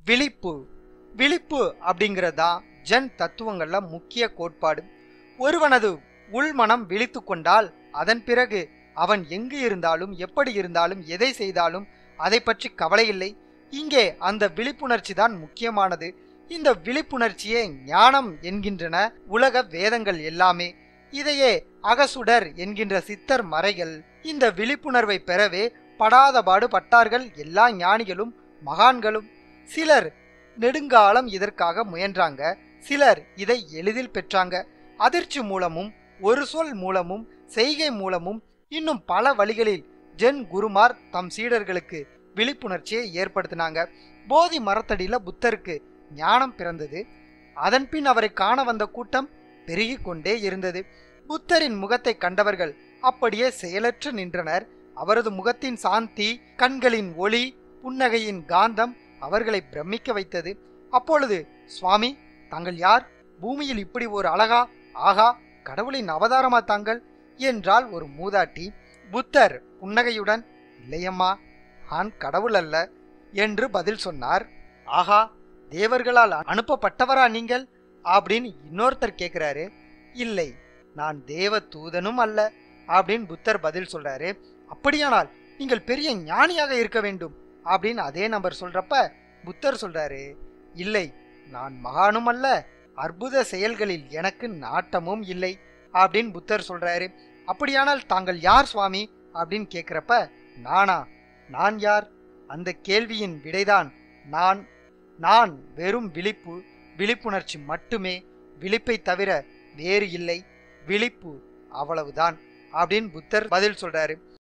விழிப்பு விழிப்பு அப்படிங்கிறது தான் ஜென் தத்துவங்கள்ல முக்கிய கோட்பாடு ஒருவனது உள்மனம் விழித்து கொண்டால் அதன் பிறகு அவன் எங்கு இருந்தாலும் எப்படி இருந்தாலும் எதை செய்தாலும் அதை பற்றி கவலை இல்லை இங்கே அந்த விழிப்புணர்ச்சி தான் முக்கியமானது இந்த விழிப்புணர்ச்சியே ஞானம் என்கின்றன உலக வேதங்கள் எல்லாமே இதையே அகசுடர் என்கின்ற சித்தர் மறைகள் இந்த விழிப்புணர்வை பெறவே படாத பாடு பட்டார்கள் எல்லா ஞானிகளும் மகான்களும் சிலர் நெடுங்காலம் இதற்காக முயன்றாங்க சிலர் இதை எளிதில் பெற்றாங்க அதிர்ச்சி மூலமும் ஒரு சொல் மூலமும் செய்கை மூலமும் இன்னும் பல வழிகளில் ஜென் குருமார் தம் சீடர்களுக்கு விழிப்புணர்ச்சியை ஏற்படுத்தினாங்க போதி மரத்தடியில புத்தருக்கு ஞானம் பிறந்தது அதன்பின் அவரை காண வந்த கூட்டம் பெருகிக் கொண்டே இருந்தது புத்தரின் முகத்தை கண்டவர்கள் அப்படியே செயலற்று நின்றனர் அவரது முகத்தின் சாந்தி கண்களின் ஒளி புன்னகையின் காந்தம் அவர்களை பிரமிக்க வைத்தது அப்பொழுது சுவாமி தாங்கள் யார் பூமியில் இப்படி ஒரு அழகா ஆகா கடவுளின் அவதாரமா தாங்கள் என்றால் ஒரு மூதாட்டி புத்தர் புன்னகையுடன் இல்லையம்மா நான் கடவுள் அல்ல என்று பதில் சொன்னார் ஆகா தேவர்களால் அனுப்பப்பட்டவரா நீங்கள் அப்படின்னு இன்னொருத்தர் கேட்கிறாரு இல்லை நான் தேவ தூதனும் அல்ல அப்படின்னு புத்தர் பதில் சொல்றாரு அப்படியானால் நீங்கள் பெரிய ஞானியாக இருக்க வேண்டும் அப்படின்னு அதே நபர் சொல்றப்ப புத்தர் சொல்றாரு இல்லை நான் மகானும் அல்ல அற்புத செயல்களில் எனக்கு நாட்டமும் இல்லை அப்படின்னு புத்தர் சொல்றாரு அப்படியானால் தாங்கள் யார் சுவாமி அப்படின்னு கேட்குறப்ப நானா நான் யார் அந்த கேள்வியின் விடைதான் நான் நான் வெறும் விழிப்பு விழிப்புணர்ச்சி மட்டுமே விழிப்பை தவிர வேறு இல்லை விழிப்பு அவ்வளவுதான் அப்படின்னு புத்தர் பதில் சொல்றாரு